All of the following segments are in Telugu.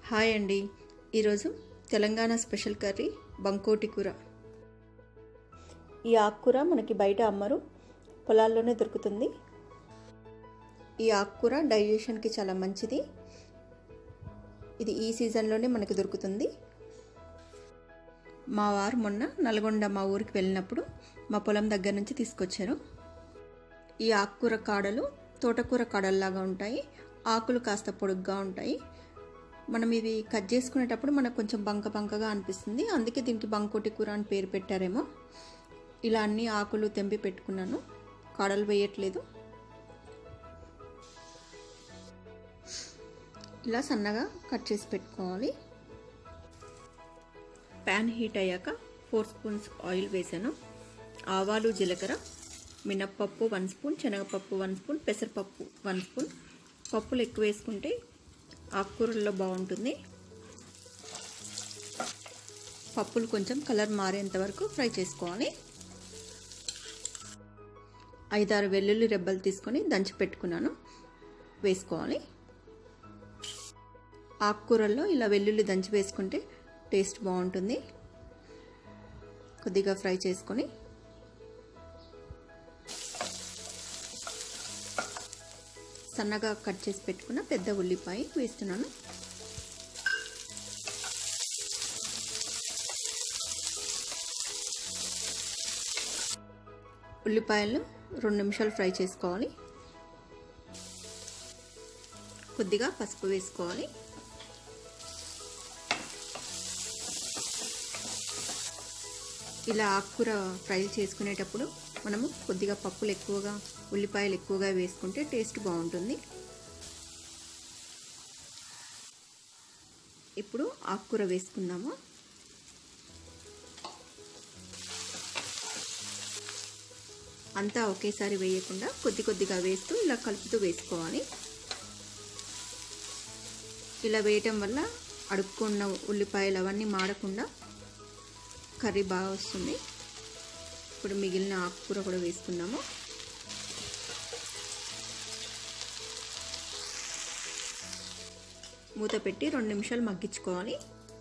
హాయ్ అండి ఈరోజు తెలంగాణ స్పెషల్ కర్రీ బంకోటి కూర ఈ ఆకుకూర మనకి బయట అమ్మరు పొలాల్లోనే దొరుకుతుంది ఈ ఆకుకూర డైజెషన్కి చాలా మంచిది ఇది ఈ సీజన్లోనే మనకి దొరుకుతుంది మా వారు మొన్న నల్గొండ మా ఊరికి వెళ్ళినప్పుడు మా పొలం దగ్గర నుంచి తీసుకొచ్చారు ఈ ఆకుకూర కాడలు తోటకూర కాడల్లాగా ఉంటాయి ఆకులు కాస్త పొడుగ్గా ఉంటాయి మనం ఇవి కట్ చేసుకునేటప్పుడు మనకు కొంచెం బంక బంకగా అనిపిస్తుంది అందుకే దీనికి బంకోటి కూర అని పేరు పెట్టారేమో ఇలా అన్ని ఆకులు తెంపి పెట్టుకున్నాను కాడలు వేయట్లేదు ఇలా సన్నగా కట్ చేసి పెట్టుకోవాలి ప్యాన్ హీట్ అయ్యాక ఫోర్ స్పూన్స్ ఆయిల్ వేసాను ఆవాలు జీలకర్ర మినప్పప్పు వన్ స్పూన్ శనగపప్పు వన్ స్పూన్ పెసరపప్పు వన్ స్పూన్ పప్పులు ఎక్కువ వేసుకుంటే ఆకుకూరల్లో బాగుంటుంది పప్పులు కొంచెం కలర్ మారేంత వరకు ఫ్రై చేసుకోవాలి ఐదారు వెల్లుల్లి రెబ్బలు తీసుకొని దంచి పెట్టుకున్నాను వేసుకోవాలి ఆకుకూరల్లో ఇలా వెల్లుల్లి దంచి వేసుకుంటే టేస్ట్ బాగుంటుంది కొద్దిగా ఫ్రై చేసుకొని సన్నగా కట్ చేసి పెట్టుకున్న పెద్ద ఉల్లిపాయ వేస్తున్నాను ఉల్లిపాయలు రెండు నిమిషాలు ఫ్రై చేసుకోవాలి కొద్దిగా పసుపు వేసుకోవాలి ఇలా ఆకుకూర ఫ్రై చేసుకునేటప్పుడు మనము కొద్దిగా పప్పులు ఎక్కువగా ఉల్లిపాయలు ఎక్కువగా వేసుకుంటే టేస్ట్ బాగుంటుంది ఇప్పుడు ఆకుకూర వేసుకుందాము అంతా ఒకేసారి వేయకుండా కొద్ది కొద్దిగా వేస్తూ ఇలా కలుపుతూ వేసుకోవాలి ఇలా వేయటం వల్ల అడుక్కున్న ఉల్లిపాయలు అవన్నీ మాడకుండా కర్రీ బాగా వస్తుంది ఇప్పుడు మిగిలిన ఆకుకూర కూడా వేసుకుందాము మూత పెట్టి రెండు నిమిషాలు మగ్గించుకోవాలి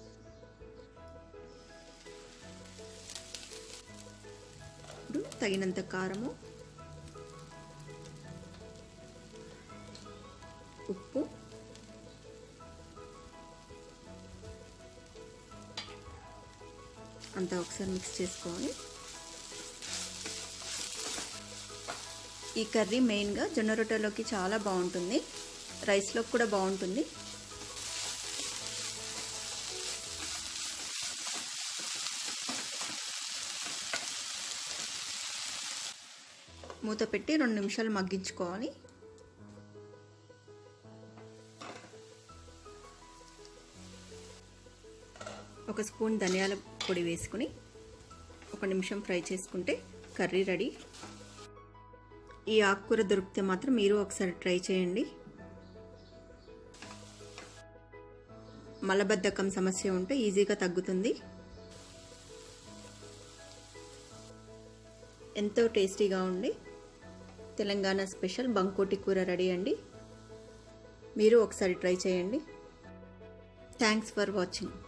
ఇప్పుడు తగినంత కారము ఉప్పు అంతా ఒకసారి మిక్స్ చేసుకోవాలి ఈ కర్రీ మెయిన్గా జొన్న రొట్టెలోకి చాలా బాగుంటుంది రైస్లోకి కూడా బాగుంటుంది మూత పెట్టి రెండు నిమిషాలు మగ్గించుకోవాలి ఒక స్పూన్ ధనియాల పొడి వేసుకుని ఒక నిమిషం ఫ్రై చేసుకుంటే కర్రీ రెడీ ఈ ఆకుకూర దొరికితే మాత్రం మీరు ఒకసారి ట్రై చేయండి మలబద్ధకం సమస్య ఉంటే ఈజీగా తగ్గుతుంది ఎంతో టేస్టీగా ఉండి తెలంగాణ స్పెషల్ బంకోటి కూర రెడీ అండి మీరు ఒకసారి ట్రై చేయండి థ్యాంక్స్ ఫర్ వాచింగ్